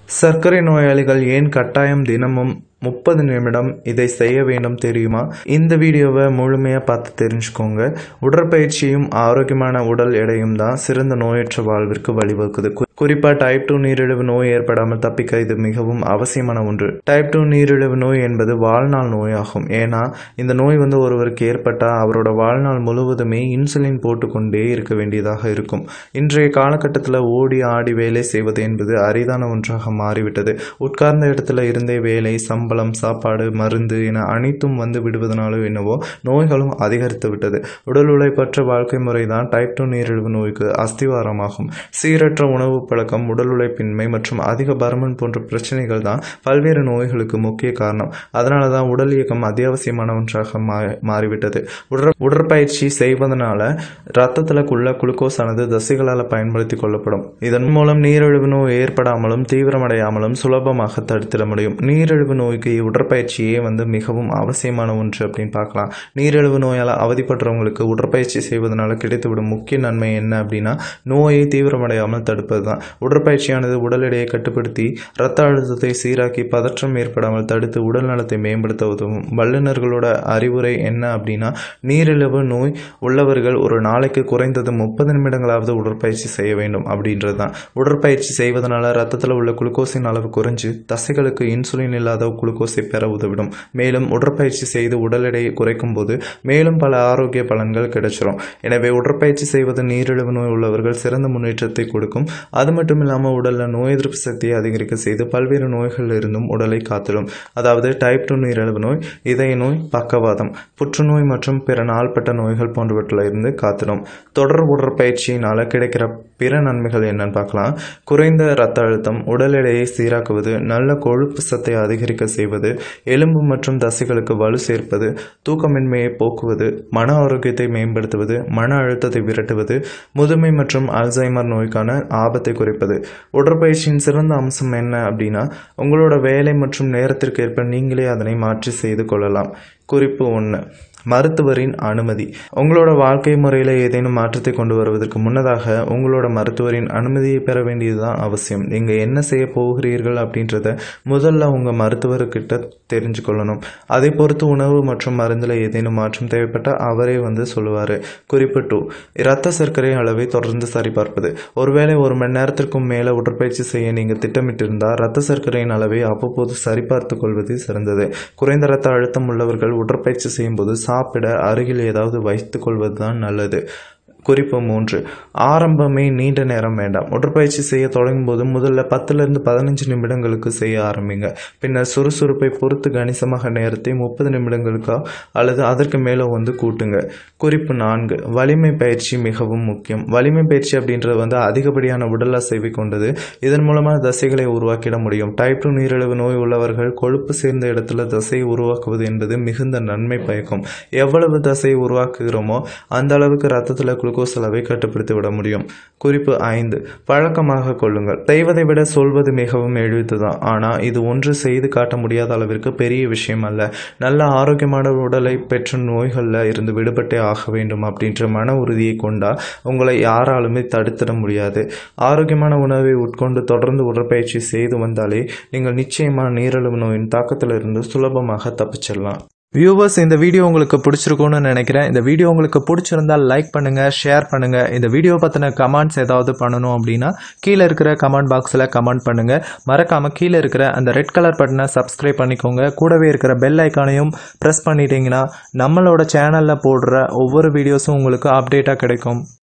சர்க்கரை நோயாளிகள் ஏன் கட்டாயம் தினமும் முப்பது நிமிடம் இதை செய்ய வேண்டும் தெரியுமா இந்த வீடியோவை முழுமையாக பார்த்து தெரிஞ்சுக்கோங்க உடற்பயிற்சியும் ஆரோக்கியமான உடல் எடையும் தான் சிறந்த நோயற்ற வாழ்விற்கு வழிவகுக்குது கு- குறிப்பா டைப் டூ நீரிழிவு நோய் ஏற்படாமல் தப்பிக்க இது மிகவும் அவசியமான ஒன்று டைப் டூ நீரிழிவு நோய் என்பது வாழ்நாள் நோயாகும் ஏன்னா இந்த நோய் வந்து ஒருவருக்கு ஏற்பட்டால் அவரோட வாழ்நாள் முழுவதுமே இன்சுலின் போட்டுக்கொண்டே இருக்க வேண்டியதாக இருக்கும் இன்றைய காலகட்டத்தில் ஓடி ஆடி வேலை செய்வது என்பது அரிதான ஒன்றாக மாறிவிட்டது உட்கார்ந்த இடத்துல இருந்தே வேலை சம்பளம் சாப்பாடு மருந்து என அனைத்தும் வந்து விடுவதனாலோ என்னவோ நோய்களும் அதிகரித்து விட்டது உடல் உழைப்பற்ற வாழ்க்கை முறை தான் டைப் டூ நீரிழிவு நோய்க்கு அஸ்திவாரமாகும் சீரற்ற உணவு பழக்கம் உடல் உழைப்பின்மை மற்றும் அதிக பருமன் போன்ற பிரச்சனைகள் தான் பல்வேறு நோய்களுக்கு முக்கிய காரணம் அதனால தான் உடல் இயக்கம் அத்தியாவசியமான ஒன்றாக மா- மாறிவிட்டது உடற் உடற்பயிற்சி செய்வதனால ரத்தத்தில் உள்ள குளுக்கோஸ் ஆனது தசைகளால் பயன்படுத்தி கொள்ளப்படும் இதன் மூலம் நீரிழிவு நோய் ஏற்படாமலும் தீவிரமடையாமலும் சுலபமாக தடுத்திட முடியும் நீரிழிவு நோய்க்கு உடற்பயிற்சியே வந்து மிகவும் அவசியமான ஒன்று அப்படின்னு பார்க்கலாம் நீரிழிவு நோயால் அவதிப்படுறவங்களுக்கு உடற்பயிற்சி செய்வதனால கிடைத்துவிடும் முக்கிய நன்மை என்ன அப்படின்னா நோயை தீவிரமடையாமல் தடுப்பது தான் உடற்பயிற்சியானது உடல் எடையை கட்டுப்படுத்தி இரத்த அழுத்தத்தை சீராக்கி பதற்றம் ஏற்படாமல் தடுத்து உடல் நலத்தை மேம்படுத்த உதவும் வல்லுநர்களோட அறிவுரை என்ன அப்படின்னா நீரிழிவு நோய் உள்ளவர்கள் ஒரு நாளைக்கு குறைந்தது முப்பது நிமிடங்களாவது உடற்பயிற்சி செய்ய வேண்டும் அப்படின்றது தான் உடற்பயிற்சி செய்வதனால ரத்தத்தில் உள்ள குளுக்கோஸின் அளவு குறைஞ்சு தசைகளுக்கு இன்சுலின் இல்லாத குளுக்கோஸை பெற உதவிடும் மேலும் உடற்பயிற்சி செய்து உடல் எடையை குறைக்கும் போது மேலும் பல ஆரோக்கிய பலன்கள் கிடைச்சிரும் எனவே உடற்பயிற்சி செய்வது நீரிழிவு நோய் உள்ளவர்கள் சிறந்த முன்னேற்றத்தை கொடுக்கும் அது மட்டும் இல்லாமல் உடலில் நோய் எதிர்ப்பு சக்தியை அதிகரிக்க செய்து பல்வேறு நோய்களில் இருந்தும் உடலை காத்திடும் அதாவது டைப் டூ நீரிழிவு நோய் இதய நோய் பக்கவாதம் புற்றுநோய் மற்றும் பிற நாள்பட்ட நோய்கள் போன்றவற்றில் இருந்து காத்திடும் தொடர் உடற்பயிற்சியினால் கிடைக்கிற பிற நன்மைகள் என்னன்னு பார்க்கலாம் குறைந்த இரத்த அழுத்தம் உடல் எடையை சீராக்குவது நல்ல கொழுப்பு சத்தை அதிகரிக்க செய்வது எலும்பு மற்றும் தசைகளுக்கு வலு சேர்ப்பது தூக்கமின்மையை போக்குவது மன ஆரோக்கியத்தை மேம்படுத்துவது மன அழுத்தத்தை விரட்டுவது முதுமை மற்றும் அல்சைமர் நோய்க்கான ஆபத்தை குறைப்பது உடற்பயிற்சியின் சிறந்த அம்சம் என்ன அப்படின்னா உங்களோட வேலை மற்றும் நேரத்திற்கு ஏற்ப நீங்களே அதனை மாற்றி செய்து கொள்ளலாம் குறிப்பு ஒன்று மருத்துவரின் அனுமதி உங்களோட வாழ்க்கை முறையில் ஏதேனும் மாற்றத்தை கொண்டு வருவதற்கு முன்னதாக உங்களோட மருத்துவரின் அனுமதியை பெற வேண்டியதுதான் அவசியம் நீங்கள் என்ன செய்ய போகிறீர்கள் அப்படின்றத முதல்ல உங்கள் மருத்துவர்கிட்ட தெரிஞ்சு கொள்ளணும் அதை பொறுத்து உணவு மற்றும் மருந்தில் ஏதேனும் மாற்றம் தேவைப்பட்டால் அவரே வந்து சொல்லுவார் குறிப்பு டூ இரத்த சர்க்கரை அளவை தொடர்ந்து சரிபார்ப்பது ஒருவேளை ஒரு மணி நேரத்திற்கும் மேலே உடற்பயிற்சி செய்ய நீங்கள் திட்டமிட்டிருந்தால் இரத்த சர்க்கரையின் அளவை அவ்வப்போது சரிபார்த்து கொள்வது சிறந்தது குறைந்த இரத்த அழுத்தம் உள்ளவர்கள் உடற்பயிற்சி செய்யும்போது சாப்பிட அருகில் ஏதாவது வைத்துக் கொள்வது தான் நல்லது குறிப்பு மூன்று ஆரம்பமே நீண்ட நேரம் வேண்டாம் உடற்பயிற்சி செய்ய தொடங்கும் போது முதல்ல பத்துலேருந்து பதினஞ்சு நிமிடங்களுக்கு செய்ய ஆரம்பிங்க பின்னர் சுறுசுறுப்பை பொறுத்து கணிசமாக நேரத்தை முப்பது நிமிடங்களுக்கா அல்லது அதற்கு மேலே வந்து கூட்டுங்க குறிப்பு நான்கு வலிமை பயிற்சி மிகவும் முக்கியம் வலிமை பயிற்சி அப்படின்றது வந்து அதிகப்படியான உடல் அசைவை கொண்டது இதன் மூலமாக தசைகளை உருவாக்கிட முடியும் டைப் டூ நீரிழிவு நோய் உள்ளவர்கள் கொழுப்பு சேர்ந்த இடத்துல தசையை உருவாக்குவது என்பது மிகுந்த நன்மை பயக்கும் எவ்வளவு தசையை உருவாக்குகிறோமோ அந்த அளவுக்கு ரத்தத்தில் குளுக்கோஸ் அளவை கட்டுப்படுத்தி விட முடியும் குறிப்பு ஐந்து பழக்கமாக கொள்ளுங்கள் செய்வதை விட சொல்வது மிகவும் எளிதுதான் ஆனால் இது ஒன்று செய்து காட்ட முடியாத அளவிற்கு பெரிய விஷயம் அல்ல நல்ல ஆரோக்கியமான உடலை பெற்ற நோய்களில் இருந்து விடுபட்டே ஆக வேண்டும் அப்படின்ற மன உறுதியை கொண்டா உங்களை யாராலுமே தடுத்திட முடியாது ஆரோக்கியமான உணவை உட்கொண்டு தொடர்ந்து உடற்பயிற்சி செய்து வந்தாலே நீங்கள் நிச்சயமாக நீரிழிவு நோயின் தாக்கத்திலிருந்து சுலபமாக தப்பிச்சிடலாம் வியூவர்ஸ் இந்த வீடியோ உங்களுக்கு பிடிச்சிருக்கும்னு நினைக்கிறேன் இந்த வீடியோ உங்களுக்கு பிடிச்சிருந்தா லைக் பண்ணுங்க ஷேர் பண்ணுங்க இந்த வீடியோ பற்றின கமெண்ட்ஸ் ஏதாவது பண்ணணும் அப்படின்னா கீழே இருக்கிற கமெண்ட் பாக்ஸில் கமெண்ட் பண்ணுங்க மறக்காம கீழே இருக்கிற அந்த ரெட் கலர் பட்டனை சப்ஸ்கிரைப் பண்ணிக்கோங்க கூடவே இருக்கிற பெல் ஐக்கானையும் ப்ரெஸ் பண்ணிட்டீங்கன்னா நம்மளோட சேனலில் போடுற ஒவ்வொரு வீடியோஸும் உங்களுக்கு அப்டேட்டாக கிடைக்கும்